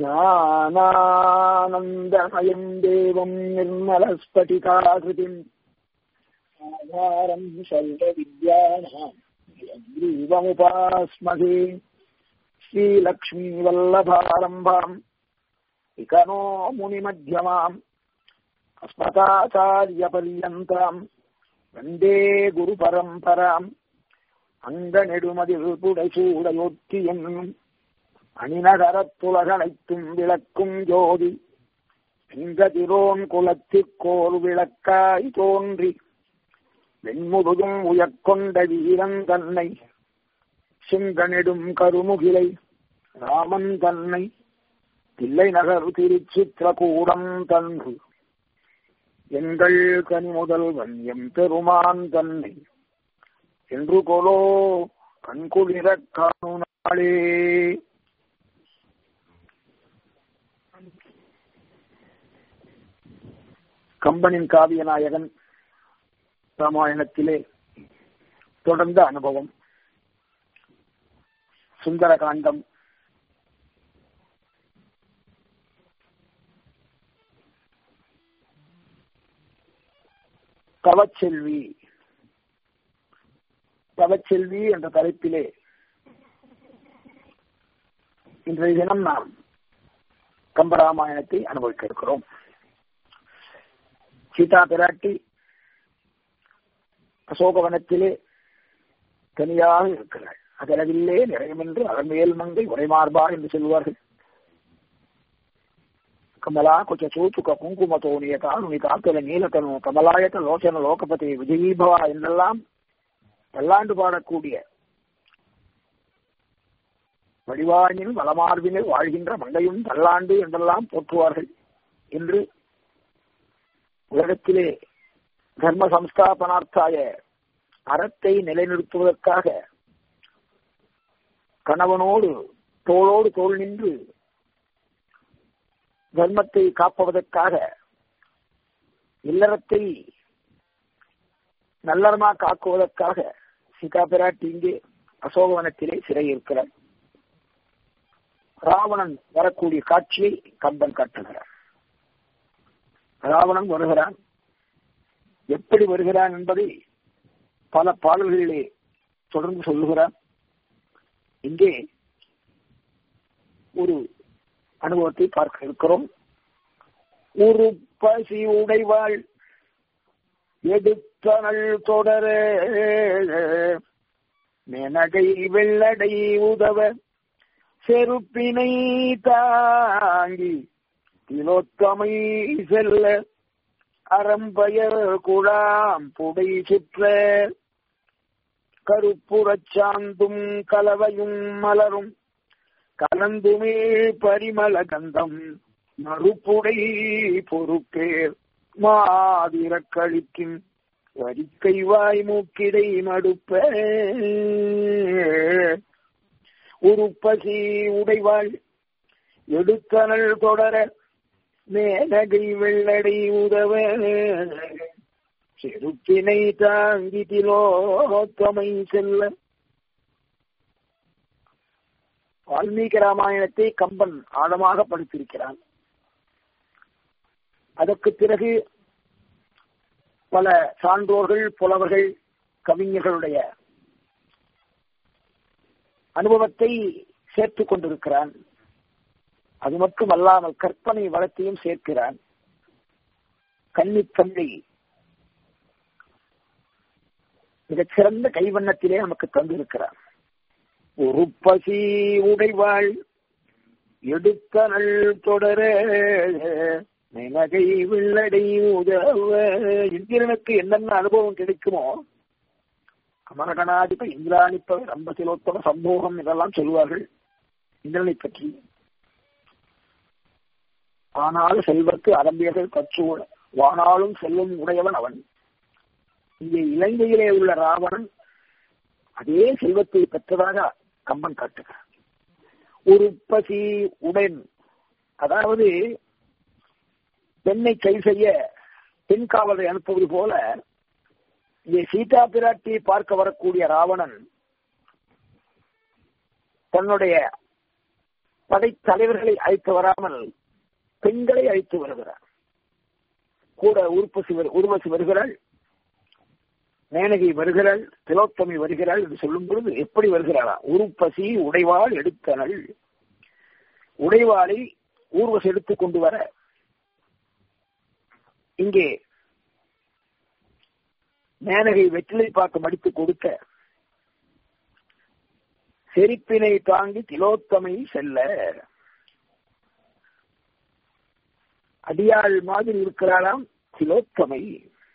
ज्ञानानन्दमयम् देवम् निर्मलस्फटिकाकृतिम् आधारम् सर्वविद्यानाम् ग्रीवमुपास्महे श्रीलक्ष्मीवल्लभारम्भाम् इकनो मुनिमध्यमाम् अस्मदाचार्यपर्यन्ताम् வந்தே குரு பரம்பராம் அங்க நெடுமதில் புடைசூடையொத்தி என்னும் அணிநகரத்துலகனைத்தும் விளக்கும் ஜோதி செங்கதிரோன் குலத்திற்கோர் விளக்காய் தோன்றி வெண்முழுதும் உயர்கொண்ட வீரன் தன்னை செங்கனெடும் கருமுகிலை ராமன் தன்னை தில்லை நகர் திருச்சித்திரகூடம் தன்று எங்கள் கனி முதல்வன் எம் பெருமான் தன்னை என்று கொலோ கண்குளிரக் காணுனாளே கம்பனின் காவிய நாயகன் ராமாயணத்திலே தொடர்ந்த அனுபவம் சுந்தரகாண்டம் தவச்செல்வி தவச்செல்வி என்ற தலைப்பிலே இன்றைய தினம் நாம் கம்பராமாயணத்தை அனுபவிக்க இருக்கிறோம் சீதா பிராட்டி அசோகவனத்திலே தனியாக இருக்கிறாள் அகலவில்லே நிறையமென்று அகமேல் மங்கை உரைமார்பா என்று சொல்வார்கள் கமலா குச்ச சூச்சுக குங்குமத்தோனிய காணுனி காத்தல நீலத்தனு கமலாயத்த லோச்சன லோகபதி விஜயீபவா என்றெல்லாம் பல்லாண்டு பாடக்கூடிய வடிவாயினில் வளமார்பினில் வாழ்கின்ற மங்கையும் பல்லாண்டு என்றெல்லாம் போற்றுவார்கள் என்று உலகத்திலே தர்ம சம்ஸ்தாபனார்த்தாய அறத்தை நிலைநிறுத்துவதற்காக கணவனோடு தோளோடு தோல் நின்று தர்மத்தை காப்பதற்காக இல்லறத்தை நல்லறமா காக்குவதற்காக சீதா பிராட்டி இங்கே அசோகவனத்திலே சிறை இருக்கிறார் ராவணன் வரக்கூடிய காட்சியை கம்பன் காட்டுகிறார் ராவணன் வருகிறான் எப்படி வருகிறான் என்பதை பல பாடல்களிலே தொடர்ந்து சொல்லுகிறான் இங்கே ஒரு அனுபவத்தை பார்க்க இருக்கிறோம் ஒரு பசி உடைவாள் எடுத்தனள் தொடர மெனகை வெள்ளடை உதவ செருப்பினை தாங்கி திலோத்தமை செல்ல அறம்பயர் குழாம் புடை சுற்ற கருப்புறச் சாந்தும் கலவையும் மலரும் கலந்துமே பரிமள கந்தம் மறுப்புடை பொறுப்பேர் மாதிர கழிக்கும் வரிக்கை வாய் மூக்கிடை மடுப்ப உருப்பசி உடைவாள் எடுத்தனல் தொடர மேலகை வெள்ளடை உதவ செருப்பினை தாங்கி திலோத்தமை செல்ல வால்மீகி ராமாயணத்தை கம்பன் ஆழமாக படித்திருக்கிறான் அதற்கு பிறகு பல சான்றோர்கள் புலவர்கள் கவிஞர்களுடைய அனுபவத்தை சேர்த்துக் கொண்டிருக்கிறான் அது மட்டும் அல்லாமல் கற்பனை வளத்தையும் சேர்க்கிறான் கன்னித்தம்பி மிகச்சிறந்த கைவண்ணத்திலே நமக்கு தந்திருக்கிறான் ஒரு பசி உடைவாள் எடுத்த நல் தொடர நிலகை வெள்ளடை உதவ இந்திரனுக்கு என்னென்ன அனுபவம் கிடைக்குமோ அமரகணாதிப இந்திராணிப்ப ரம்பசிலோத்தம சம்போகம் இதெல்லாம் சொல்லுவார்கள் இந்திரனை பற்றி ஆனால் செல்வத்து அரம்பியர்கள் கற்று வானாலும் செல்வம் உடையவன் அவன் இங்கே இலங்கையிலே உள்ள ராவணன் அதே செல்வத்தை பெற்றதாக கம்பன் காட்டுகிறார் ஒரு பசி உடன் அதாவது பெண்ணை கை செய்ய பெண் காவலை அனுப்புவது போல இங்கே சீதா பிராட்டியை பார்க்க வரக்கூடிய ராவணன் தன்னுடைய படைத்தலைவர்களை அழைத்து வராமல் பெண்களை அழைத்து வருகிறார் கூட உருப்பசி உருவசி வருகிறாள் மேனகி வருகிறாள் திலோத்தமி வருகிறாள் என்று சொல்லும் பொழுது எப்படி வருகிறாளா உருப்பசி உடைவாள் எடுத்தனள் உடைவாளை ஊர்வசி எடுத்துக் கொண்டு வர இங்கே மேனகை வெற்றிலை பாக்கு மடித்து கொடுக்க செரிப்பினை தாங்கி திலோத்தமை செல்ல அடியாள் மாதிரி இருக்கிறாளாம் திலோத்தமை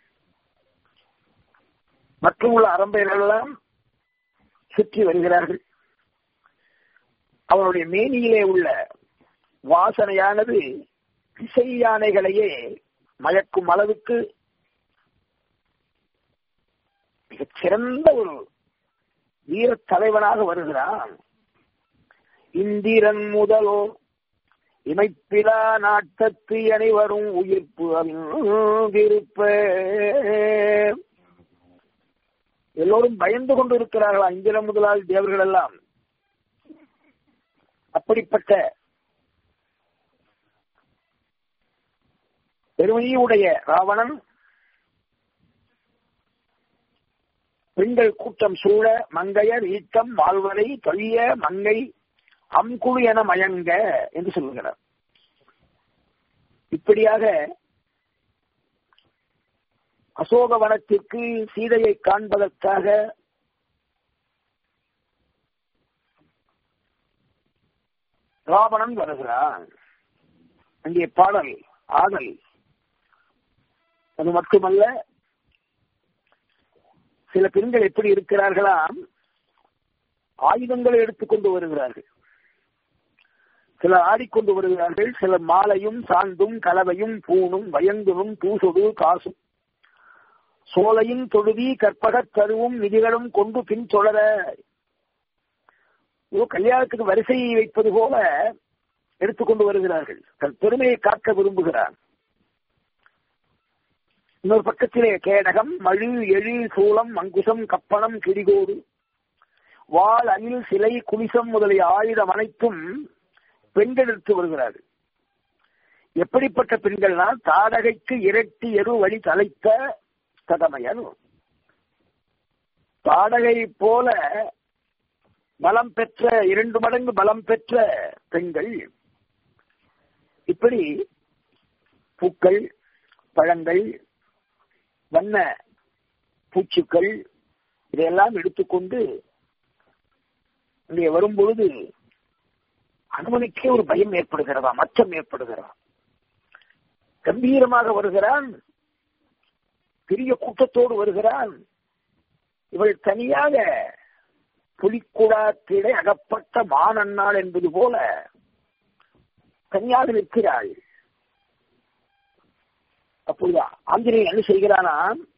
மற்றும் உள்ள அரம்பைகளெல்லாம் சுற்றி வருகிறார்கள் அவனுடைய மேனியிலே உள்ள வாசனையானது திசை யானைகளையே மயக்கும் அளவுக்கு மிகச் சிறந்த ஒரு வீர தலைவனாக வருகிறான் இந்திரன் முதலோ இமைப்பிலா நாட்டத்து அனைவரும் உயிர்ப்பு விருப்ப எல்லோரும் பயந்து கொண்டு இருக்கிறார்களா இந்திரன் முதலாளி தேவர்கள் எல்லாம் அப்படிப்பட்ட பெருமையுடைய ராவணன் பெண்கள் கூட்டம் சூழ மங்கையர் ஈட்டம் வாழ்வரை தொழிய மங்கை அம்குழு என மயங்க என்று சொல்லுகிறார் இப்படியாக அசோகவனத்திற்கு சீதையை காண்பதற்காக ராவணன் வருகிறான் அங்கே பாடல் ஆடல் அது மட்டுமல்ல சில பெண்கள் எப்படி இருக்கிறார்களாம் ஆயுதங்களை எடுத்துக்கொண்டு வருகிறார்கள் சிலர் ஆடிக்கொண்டு வருகிறார்கள் சிலர் மாலையும் சாந்தும் கலவையும் பூணும் வயங்குனும் தூசொடு காசும் சோலையின் தொழுதி கற்பகத் கருவும் நிதிகளும் கொண்டு பின் தொடர கல்யாணத்துக்கு வரிசை வைப்பது போல எடுத்துக்கொண்டு வருகிறார்கள் தன் பெருமையை காக்க விரும்புகிறான் இன்னொரு பக்கத்திலே கேடகம் மழு எழு சூளம் அங்குசம் கப்பணம் கிரிகோடு வாள் அணில் சிலை குலிசம் முதலிய ஆயுதம் அனைத்தும் பெண்கள் எடுத்து வருகிறார்கள் எப்படிப்பட்ட பெண்கள்னா தாடகைக்கு இரட்டி எரு வழி தலைத்த கதமையன் தாடகை போல பலம் பெற்ற இரண்டு மடங்கு பலம் பெற்ற பெண்கள் இப்படி பூக்கள் பழங்கள் வண்ண பூச்சுக்கள் இதையெல்லாம் எடுத்துக்கொண்டு இங்கே வரும்பொழுது அனுமதிக்கே ஒரு பயம் ஏற்படுகிறதா மச்சம் ஏற்படுகிறதா கம்பீரமாக வருகிறான் பெரிய கூட்டத்தோடு வருகிறான் இவள் தனியாக புலிக்குடாத்திலே அகப்பட்ட மானன்னாள் என்பது போல தனியாக நிற்கிறாள் அப்பொழுது ஆஞ்சநேயன் என்ன செய்கிறானா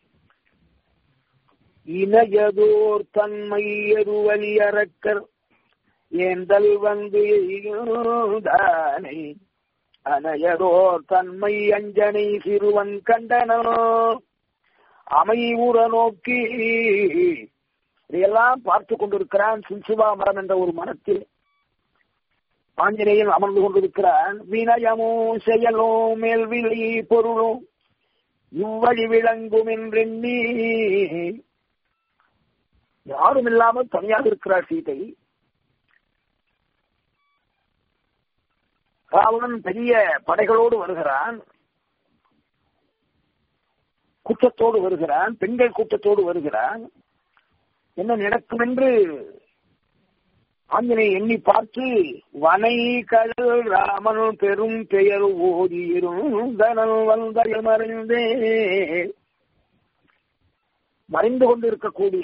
இணையதோர் தன்மை எருவலி அரக்கர் ஏந்தல் வந்து தானை அனையதோர் தன்மை அஞ்சனை சிறுவன் கண்டனோ அமைவுற நோக்கி இதையெல்லாம் பார்த்து கொண்டிருக்கிறான் சின்சுவா மரம் என்ற ஒரு மரத்தில் ஆஞ்சநேயன் அமர்ந்து கொண்டிருக்கிறான் வினயமோ செயலோ மேல்விழி பொருளோ இவ்வழி விளங்கும் என்றெண்ணி யாரும் இல்லாமல் தனியாக இருக்கிறார் சீதை ராவணன் பெரிய படைகளோடு வருகிறான் கூட்டத்தோடு வருகிறான் பெண்கள் கூட்டத்தோடு வருகிறான் என்ன நடக்கும் என்று ஆஞ்சனை எண்ணி பார்த்து வனை கடல் ராமன் பெரும் பெயர் ஓதியிருந்தனல் வந்தல் மறைந்தே மறைந்து கொண்டிருக்கக்கூடிய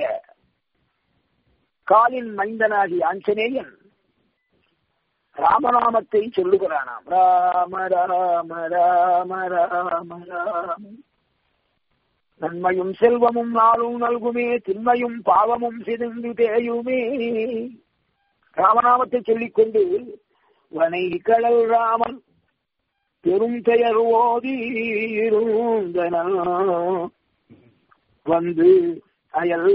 காலின் மைந்தனாகி ஆஞ்சநேயன் ராமநாமத்தை சொல்லுகிறானாம் ராம ராம ராம ராம ராம நன்மையும் செல்வமும் நாளும் நல்குமே திண்மையும் பாவமும் சிதைந்து தேயுமே ராமநாமத்தை சொல்லிக்கொண்டு வனை கடல் ராமன் பெரும் பெயர் ஓதியிருந்தன வந்து அயல்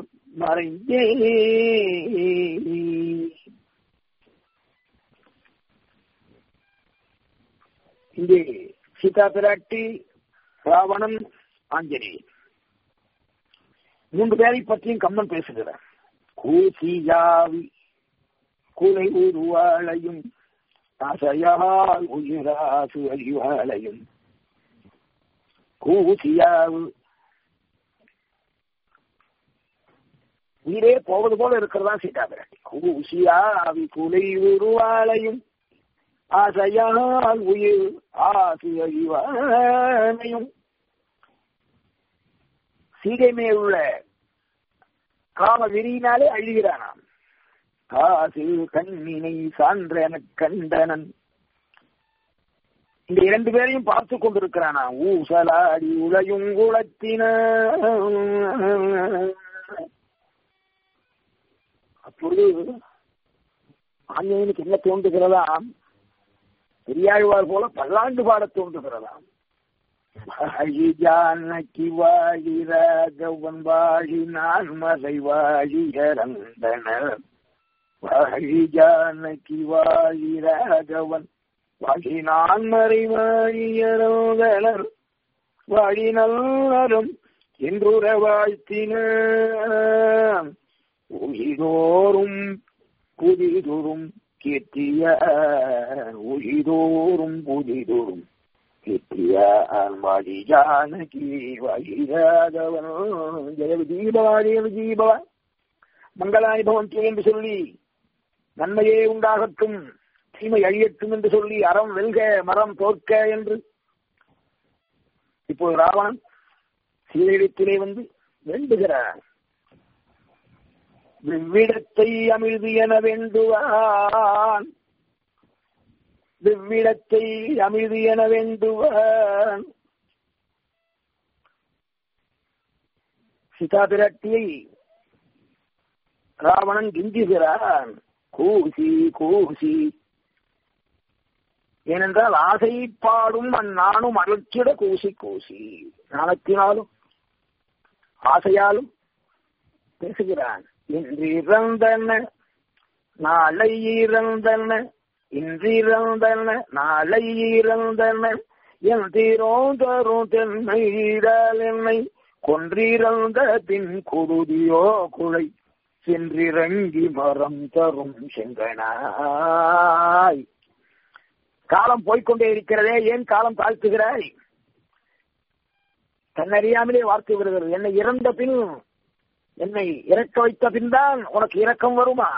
மறைந்தே இங்கே சீதா பிராட்டி ராவணன் ஆஞ்சநேயன் மூன்று பேரை பற்றியும் கம்மன் பேசுகிறார் கூசியாவி குலை உருவாளையும் ஆசையால் உயிராசு அறிவாளையும் கூசியாவு உயிரே போவது போல இருக்கிறதா சீதா பிராட்டி கூசியாவி குலை உருவாளையும் ஆசையால் உயிர் ஆசு அறிவானையும் சீதை மேல் உள்ள காம வெறியினாலே அழுகிறானாம் காசு கண்ணினை சான்றன கண்டனன் இந்த இரண்டு பேரையும் பார்த்து கொண்டிருக்கிறானா ஊசலாடி உலையும் குளத்தின அப்பொழுது ஆஞ்சநேயனுக்கு என்ன தோன்றுகிறதாம் பெரியாழ்வார் போல பல்லாண்டு பாட தோன்றுகிறதாம் வாழி ஜானகி வாழி ராகவன் வாழி நான் மலை வாழி இறந்தனர் வாழி ஜானகி வாழி ராகவன் வாழி நான் மறை வாழி இறந்தனர் வாழி நல்லரும் என்றுற வாழ்த்தின உயிரோரும் புதிதொரும் கீர்த்திய உயிரோரும் புதிதொரும் வாடி ஜானகி வாழிராகவன் ஜெய தீபவாடி தீபவ மங்களானி பவந்தி என்று சொல்லி நன்மையே உண்டாகட்டும் தீமை அழியட்டும் என்று சொல்லி அறம் வெல்க மரம் தோற்க என்று இப்போது ராவணன் சீரிடத்திலே வந்து வேண்டுகிறார் விவ்விடத்தை அமிழ்து என வேண்டுவான் விவ்விடத்தை அமிழ்து என வேண்டுவான் சீதா பிராட்டியை ராவணன் கிஞ்சுகிறான் கூசி கூசி ஏனென்றால் ஆசை பாடும் அந்நானும் அலட்சிட கூசி கூசி நாணத்தினாலும் ஆசையாலும் பேசுகிறான் இன்றிறந்தன நாளை இறந்தன இன்றிறந்தன நாளை இறந்தன என் தீரோம் தரும் தென்மையிடால் என்னை கொன்றிறந்த பின் குருதியோ குழை சென்றிறங்கி மரம் தரும் செங்கனாய் காலம் போய்கொண்டே இருக்கிறதே ஏன் காலம் தாழ்த்துகிறாய் தன்னறியாமலே வார்த்தை வருகிறது என்னை இறந்த பின் என்னை இறக்க வைத்த பின் தான் உனக்கு இரக்கம் வருமா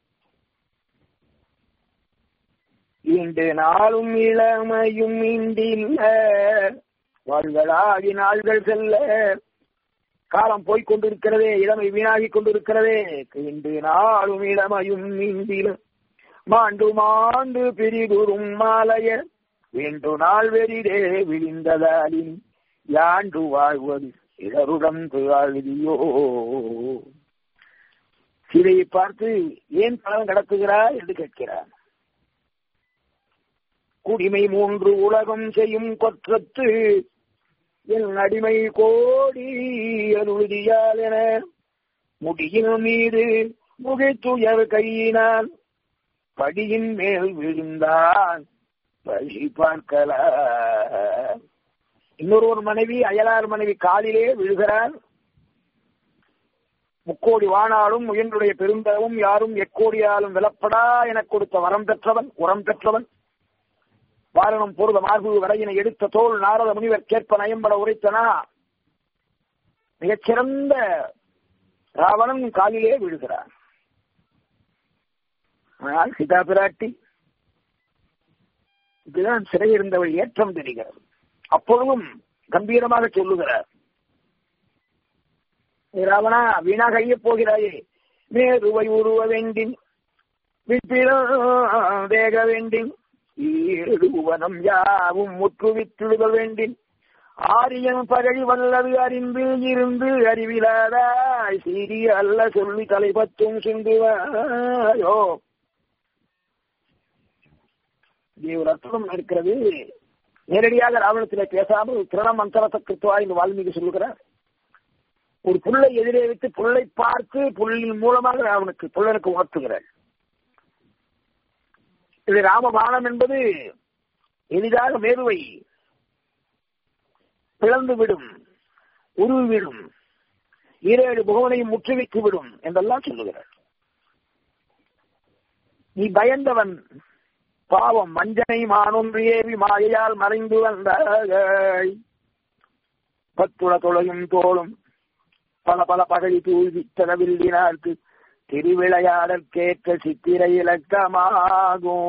இன்று நாளும் இளமையும் இண்டில்ல வாழ்களாகி நாள்கள் செல்ல காலம் போய்க் கொண்டிருக்கிறதே இளமை வீணாகி கொண்டிருக்கிறதே இன்று நாளும் இளமையும் இண்டில மாண்டு மாண்டு பிரிதுரும் மாலைய வேண்டு நாள் வெறிதே விழிந்ததாலின் யாண்டு வாழ்வது இடருடன் வாழ்வியோ சிலையை பார்த்து ஏன் பலன் கடத்துகிறார் என்று கேட்கிறார் குடிமை மூன்று உலகம் செய்யும் கொற்றத்து என் அடிமை கோடி அருளியால் என முடியின் மீது முகைத்துயர் கையினான் படியின் மேல் விழுந்தான் வழி பார்க்கலாம் இன்னொரு ஒரு மனைவி அயலார் மனைவி காலிலே விழுகிறார் முக்கோடி வானாலும் முயன்றுடைய பெருந்தவும் யாரும் எக்கோடியாலும் விலப்படா எனக் கொடுத்த வரம் பெற்றவன் உரம் பெற்றவன் வாரணம் பொருத மார்பு வரையினை எடுத்த தோல் நாரத முனிவர் கேட்ப நயம்பட உரைத்தனா மிகச்சிறந்த ராவணன் காலிலே விழுகிறார் ஆனால் சீதா பிராட்டி இதுதான் சிறையிருந்தவள் ஏற்றம் தெரிகிறது அப்பொழுதும் கம்பீரமாக சொல்லுகிறார் ராவணா வீணாக ஐய போகிறாயே மேருவை உருவ வேண்டின் வேக வேண்டின் ஈடுவனம் யாவும் முற்றுவித்திடுத வேண்டின் ஆரியம் பகழி வல்லது அறிந்து இருந்து அறிவிலாதாய் சீரிய அல்ல சொல்லி தலைபத்தும் சிந்துவாயோ இங்கே ஒரு அற்புதம் இருக்கிறது நேரடியாக ராவணத்திலே பேசாமல் திரணம் அந்தரத்த கிருத்துவா என்று வால்மீகி சொல்லுகிறார் ஒரு புல்லை எதிரே வைத்து புல்லை பார்த்து புல்லின் மூலமாக ராவனுக்கு புல்லனுக்கு உணர்த்துகிறார் இது ராமபானம் என்பது எளிதாக மேருவை பிளந்து விடும் உருவிவிடும் ஈரேழு புகவனையும் முற்றுகைக்கு விடும் என்றெல்லாம் சொல்லுகிறார் நீ பயந்தவன் பாவம் மஞ்சனை மானொன்று ஏவி மாயையால் மறைந்து வந்தாய் பத்துள தொலையும் தோளும் பல பல பகை தூவி தரவில்லினார்க்கு திருவிளையாடற்கேற்ற சித்திரை இலக்கமாகும்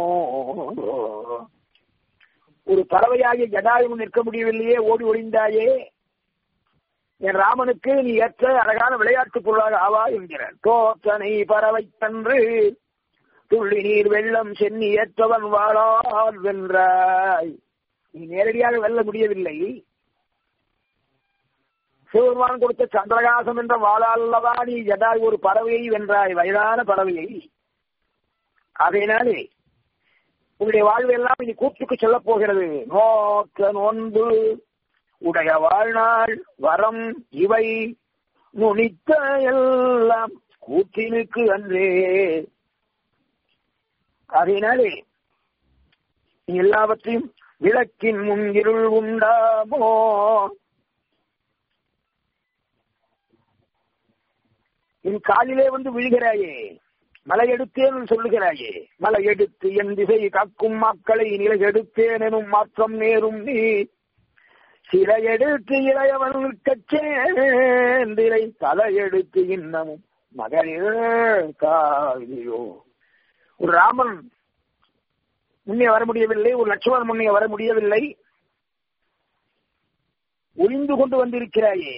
ஒரு பறவையாகிய ஜடாயுவும் நிற்க முடியவில்லையே ஓடி ஒளிந்தாயே என் ராமனுக்கு நீ ஏற்ற அழகான விளையாட்டு பொருளாக ஆவா என்கிறார் தோற்றனை பறவை தன்று துள்ளி நீர் வெள்ளம் சென்னி ஏற்றவன் வாழால் வென்றாய் நீ நேரடியாக வெல்ல முடியவில்லை சிவபெருமான் கொடுத்த சந்திரகாசம் என்ற வாழால்லவா நீ ஜடாய் ஒரு பறவையை வென்றாய் வயதான பறவையை அதனாலே உன்னுடைய வாழ்வெல்லாம் இனி கூற்றுக்கு சொல்ல போகிறது நோக்க நோன்பு உடைய வாழ்நாள் வரம் இவை நுனித்த எல்லாம் கூற்றினுக்கு அன்றே அதனாலே நீ எல்லாவற்றையும் விளக்கின் முன் இருள் உண்டாமோ என் காலிலே வந்து விழுகிறாயே மலை எடுத்தேன் சொல்லுகிறாயே மலை எடுத்து என் திசை காக்கும் மக்களை நிலை எடுத்தேன் எனும் மாற்றம் நேரும் நீ சிலை எடுத்து இளையவன் கச்சேந்திரை தலை எடுத்து இன்னமும் மகளே காவியோ ஒரு ராமன் முன்னே வர முடியவில்லை ஒரு லட்சுமணன் முன்னே வர முடியவில்லை ஒளிந்து கொண்டு வந்திருக்கிறாயே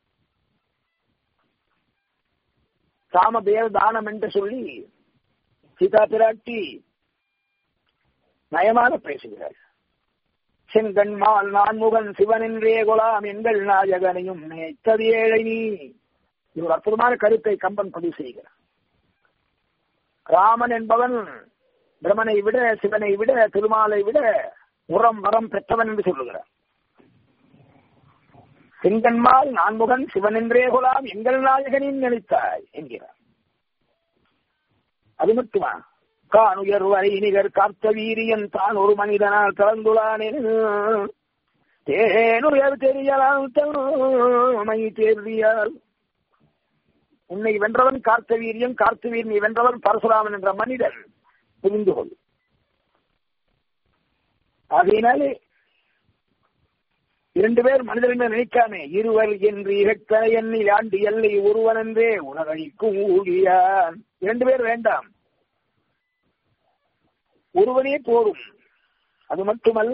சாமதேவ தானம் என்று சொல்லி சீதா பிராட்டி நயமாக பேசுகிறார் செங்கண்மால் நான்முகன் சிவன் என்றே கொலாம் எங்கள் நாயகனையும் நினைத்தது ஏழை நீ இது ஒரு அற்புதமான கருத்தை கம்பன் பதிவு செய்கிறார் ராமன் என்பவன் பிரமனை விட சிவனை விட திருமாலை விட உரம் வரம் பெற்றவன் என்று சொல்லுகிறார் செங்கன்மால் நான்முகன் சிவன் என்றே கொலாம் எங்கள் நாயகனின் நினைத்தாய் என்கிறார் அது மட்டுமா காணுயர் வரை நிகர் காத்த வீரியன் தான் ஒரு மனிதனால் கலந்துளானே தேனுயர் தெரியலாம் தமை தேர்வியால் உன்னை வென்றவன் கார்த்த வீரியம் கார்த்த வீர் நீ வென்றவன் பரசுராமன் என்ற மனிதன் புரிந்து கொள் அதனாலே இரண்டு பேர் மனிதர்கள் நினைக்காமே இருவர் என்று இகத்த எண்ணில் ஆண்டு எல்லை ஒருவன் என்றே உணவழிக்கும் ஊழியான் இரண்டு பேர் வேண்டாம் ஒருவனே போரும் அது மட்டுமல்ல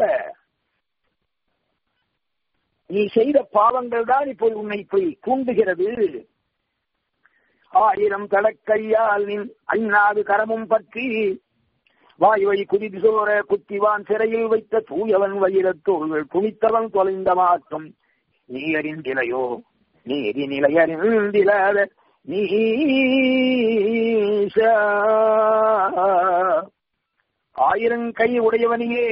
நீ செய்த பாவங்கள் தான் இப்போது உன்னை இப்படி தூண்டுகிறது ஆயிரம் தடக்கையால் நின் அண்ணாது கரமும் பற்றி வாயுவை குதித்து சோர குத்திவான் சிறையில் வைத்த தூயவன் வைரத்தோள்கள் குனித்தவன் தொலைந்த மாற்றம் நீ அறிந்திலையோ நீதி நிலையறிந்திலாத நீ ஆயிரம் கை உடையவனையே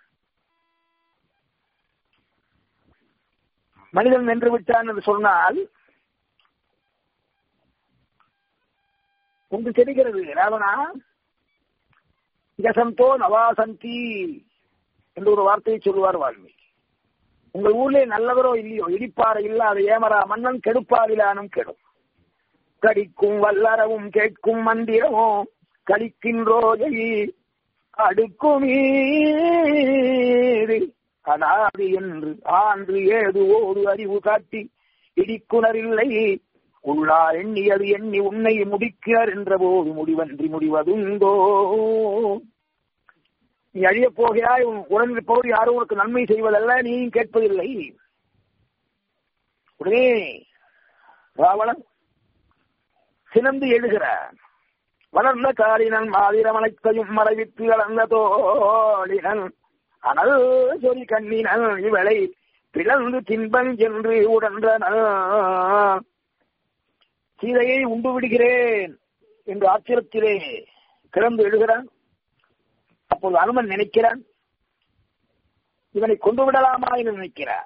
மனிதன் வென்று விட்டான் என்று சொன்னால் ஒன்று தெரிகிறது ராவணா யசந்தோ நவாசந்தி என்று ஒரு வார்த்தையை சொல்லுவார் வால்மீகி உங்கள் ஊர்ல நல்லவரோ இல்லையோ இடிப்பார இல்லாத ஏமரா மன்னன் கெடுப்பாரிலானும் கெடும் கடிக்கும் வல்லறவும் கேட்கும் மந்திரமோ கடிக்கின்றோதை அடுக்குமீது அனாது என்று ஆன்று ஏது ஓடு அறிவு காட்டி இடிக்குணரில்லை உள்ளா எண்ணியது எண்ணி உன்னை முடிக்கிறார் என்ற போது முடிவன்றி முடிவதுண்டோ நீ அழியப் போகிறாய் உடன் இருப்பவர் யாரும் உனக்கு நன்மை செய்வதல்ல நீயும் கேட்பதில்லை உடனே ராவணன் சினந்து எழுகிறான் வளர்ந்த காலினன் மாதிரம் அனைத்தையும் மறைவித்து அளந்த தோழினன் அனல் சொறி கண்ணினன் இவளை பிளந்து தின்பன் என்று உடன்றன சீதையை உண்டு விடுகிறேன் என்று ஆச்சரியத்திலே கிளந்து எழுகிறான் அப்போது அனுமன் நினைக்கிறான் இவனை கொண்டு விடலாமா என்று நினைக்கிறான்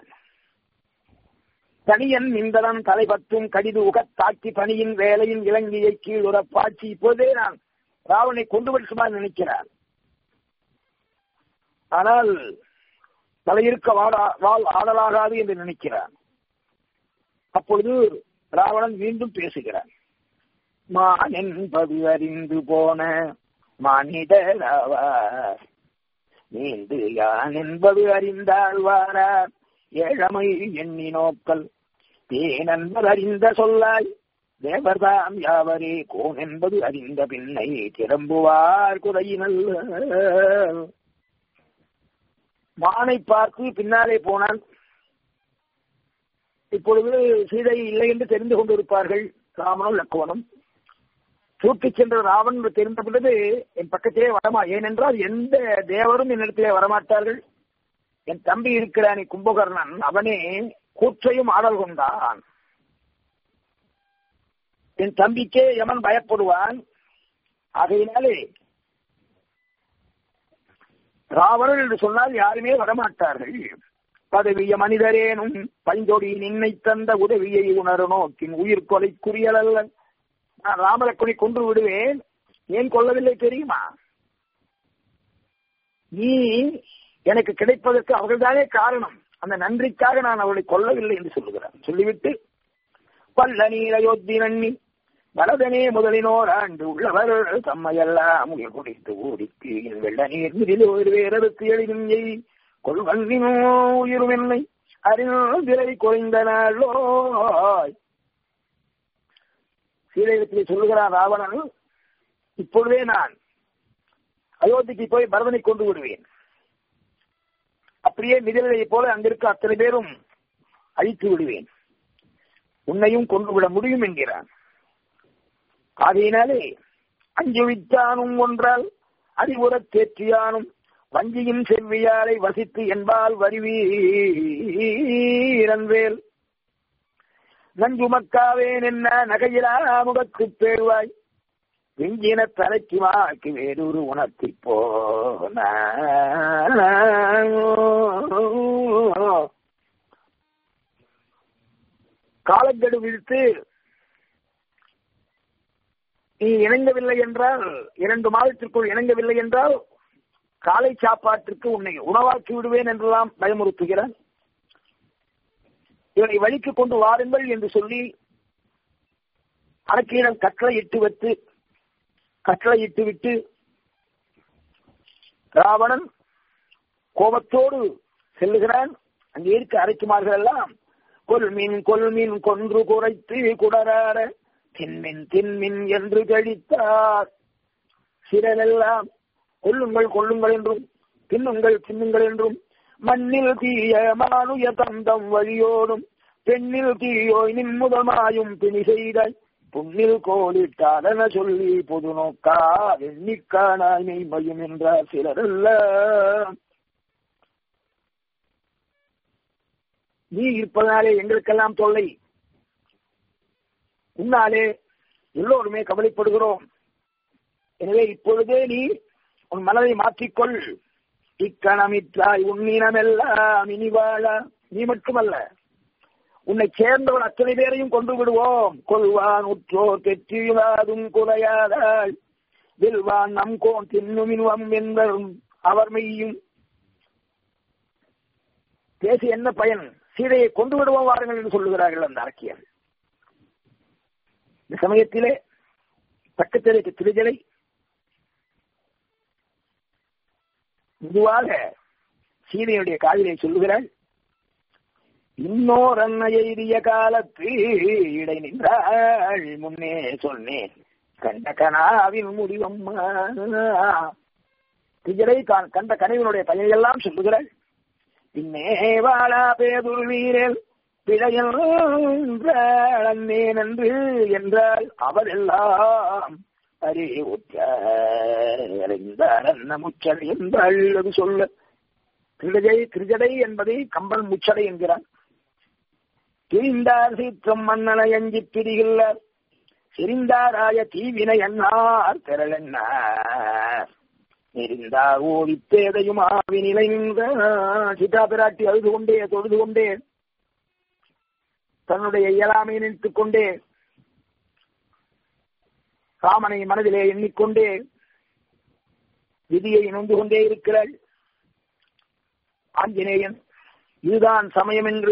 தனியன் நின்றவன் தலை பத்தும் கடிது உகத்தாக்கி பணியின் வேலையின் இலங்கையை கீழுற பாய்ச்சி இப்போதே நான் ராவனை கொண்டு விடுமா நினைக்கிறான் ஆனால் தலையிருக்க வாடா வாழ் ஆடலாகாது என்று நினைக்கிறான் அப்பொழுது ராவணன் மீண்டும் பேசுகிறான் மான் என்பது அறிந்து போன மனிதராவார் நீந்து யான் என்பது அறிந்தால் வாரார் ஏழமை எண்ணி நோக்கல் தேனன்பர் அறிந்த சொல்லாய் தேவர்தாம் யாவரே கோன் என்பது அறிந்த பின்னை திரும்புவார் குறையினல் மானை பார்த்து பின்னாலே போனான் இப்பொழுது சீதை இல்லை என்று தெரிந்து கொண்டிருப்பார்கள் ராமனும் லக்குவனும் தூக்கிச் சென்ற ராவன் என்று தெரிந்த பொழுது என் பக்கத்திலே வரமா ஏனென்றால் எந்த தேவரும் என்னிடத்திலே வரமாட்டார்கள் என் தம்பி இருக்கிறானே கும்பகர்ணன் அவனே கூற்றையும் ஆடல் கொண்டான் என் தம்பிக்கே யமன் பயப்படுவான் ஆகையினாலே ராவணன் என்று சொன்னால் யாருமே வரமாட்டார்கள் பதவிய மனிதரேனும் பைந்தொடி நின்னை தந்த உதவியை உணர நோக்கின் உயிர் கொலைக்குரியலல்ல நான் ராமலக்குனை கொன்று விடுவேன் ஏன் கொல்லவில்லை தெரியுமா நீ எனக்கு கிடைப்பதற்கு அவர்கள்தானே காரணம் அந்த நன்றிக்காக நான் அவளை கொல்லவில்லை என்று சொல்லுகிறான் சொல்லிவிட்டு பல்ல நீரையொத்தி நன்னி வலதனே முதலினோர் ஆண்டு உள்ளவர் தம்மையெல்லாம் உயிர் குடித்து ஓடிக்கு வெள்ள நீர் மிதில் ஒரு வேறறுத்து எளிதும் எய் கொள்வன்றினோ உயிருமென்னை அறிவிலை குறைந்த நாளோய் சீதையத்தில் சொல்லுகிறான் ராவணன் இப்பொழுதே நான் அயோத்திக்கு போய் பரதனை கொண்டு விடுவேன் அப்படியே மிதிலை போல அங்கிருக்க அத்தனை பேரும் அழித்து விடுவேன் உன்னையும் கொண்டு விட முடியும் என்கிறான் ஆகையினாலே அஞ்சுவித்தானும் ஒன்றால் அறிவுறத் தேற்றியானும் வஞ்சியின் செவ்வியாரை வசித்து என்பால் வருவீரன்வேல் நஞ்சுமக்காவேன் என்ன நகையிலா முகத்துப் பேழ்வாய் வெஞ்சின தலைக்கு மாக்கு வேறொரு உணர்த்தி போன காலக்கெடு விழுத்து நீ இணங்கவில்லை என்றால் இரண்டு மாதத்திற்குள் இணங்கவில்லை என்றால் காலை சாப்பாட்டிற்கு உன்னை உணவாக்கி விடுவேன் என்றெல்லாம் பயமுறுத்துகிறான் இவனை வழிக்கு கொண்டு வாருங்கள் என்று சொல்லி அரக்கீரன் கட்டளை இட்டு வைத்து கட்டளை இட்டு விட்டு ராவணன் கோபத்தோடு செல்லுகிறான் அங்கே இருக்க அரைக்குமார்கள் எல்லாம் கொல்மீன் கொல்மீன் கொன்று குறைத்து குடராட தின்மின் தின்மின் என்று கழித்தார் சிறனெல்லாம் கொல்லுங்கள் கொல்லுங்கள் என்றும் தின்னுங்கள் தின்னுங்கள் என்றும் மண்ணில் தீய மானுய தந்தம் வழியோடும் பெண்ணில் தீயோய் நின்முதமாயும் பிணி செய்தாய் புண்ணில் கோலிட்டாதன சொல்லி பொது நோக்கா எண்ணிக்கானாய் மெய்மையும் என்றார் சிலரல்ல நீ இருப்பதனாலே எங்களுக்கெல்லாம் தொல்லை உன்னாலே எல்லோருமே கவலைப்படுகிறோம் எனவே இப்பொழுதே நீ உன் மனதை மாற்றிக்கொள் இக்கணமித்தாய் உன்னினமெல்லாம் இனி வாழ நீ மட்டுமல்ல உன்னை சேர்ந்தவன் அத்தனை பேரையும் கொண்டு விடுவோம் கொள்வான் உற்றோ தெற்றிவாதும் குறையாதாள் வெல்வான் நம் கோன் தின்னுமின்வம் என்பதும் அவர் மெய்யும் பேசி என்ன பயன் சீதையை கொண்டு விடுவோம் வாருங்கள் என்று சொல்லுகிறார்கள் அந்த அரக்கியர் இந்த சமயத்திலே பக்கத்திலே திருஜலை மெதுவாக சீதையுடைய காதலை சொல்லுகிறாள் இன்னோர் அன்னை எய்திய காலத்து இடை நின்றாள் முன்னே சொன்னேன் கண்ட கனாவின் முடிவம்மா திஜரை கண்ட கனவினுடைய பயனையெல்லாம் சொல்லுகிறாள் பின்னே வாழா பேதுர் வீரல் பிழையேன் என்று என்றால் அவரெல்லாம் அரே உற்றார் முச்சடை என்றாள் அது சொல்ல திருஜை திருஜடை என்பதை கம்பன் முச்சடை என்கிறான் திரிந்தார் சீற்றம் மன்னனை அஞ்சி பிரிகில்லார் சிரிந்தாராய தீவினை என்னார் திரளென்னார் நெறிந்தார் ஓடித்தேதையும் ஆவி நிலைந்த சீதா பிராட்டி அழுது கொண்டே தொழுது கொண்டே தன்னுடைய இயலாமை நினைத்துக் கொண்டே ராமனை மனதிலே எண்ணிக்கொண்டே விதியை நொந்து கொண்டே இருக்கிறாள் ஆஞ்சநேயன் இதுதான் சமயம் என்று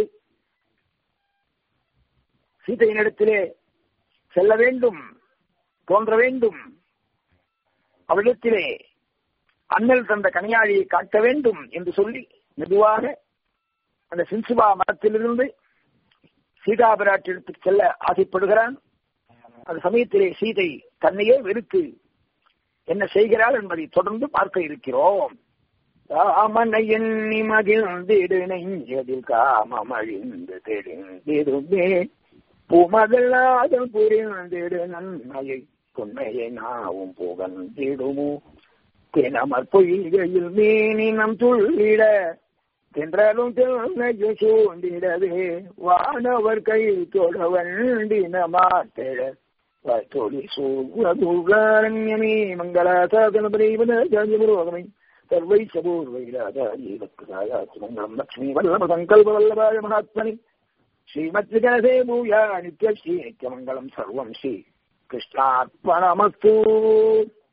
சீதையினிடத்திலே செல்ல வேண்டும் தோன்ற வேண்டும் அவளிடத்திலே அண்ணல் தந்த கனியாழியை காட்ட வேண்டும் என்று சொல்லி மெதுவாக அந்த சின்சுபா மரத்திலிருந்து சீதா பிராட்டிடத்துக்கு செல்ல ஆசைப்படுகிறான் அந்த சமயத்திலே சீதை தன்னையே வெறுத்து என்ன செய்கிறாள் என்பதை தொடர்ந்து பார்க்க இருக்கிறோம் ராமனை எண்ணி மகிழ்ந்திடு நெஞ்சதில் காமமழிந்து தெரிந்திருந்தே பூமகளாதம் புரிந்திடு நன்மையை தொன்மையை நாவும் புகழ்ந்திடுமோ தினமற் பொய்கையில் மீனினம் துள்ளிட தென்றலும் தென்னையை சூண்டிடவே வானவர் கை தொட வண்டின மாத்திட தொழி சூழ்வதுகாரண்யமே மங்களாசாதன பரிவனோகமை சர்வை சபூர்வைராஜாஜீவத்மங்கலம் லக்ஷ்மி வல்லப சங்கல்ப வல்லபாய மகாத்மனி ஸ்ரீமத் விகனசே பூயா நித்ய ஸ்ரீ நித்யமங்கலம் சர்வம் ஸ்ரீ கிருஷ்ணார்ப்பணமஸ்து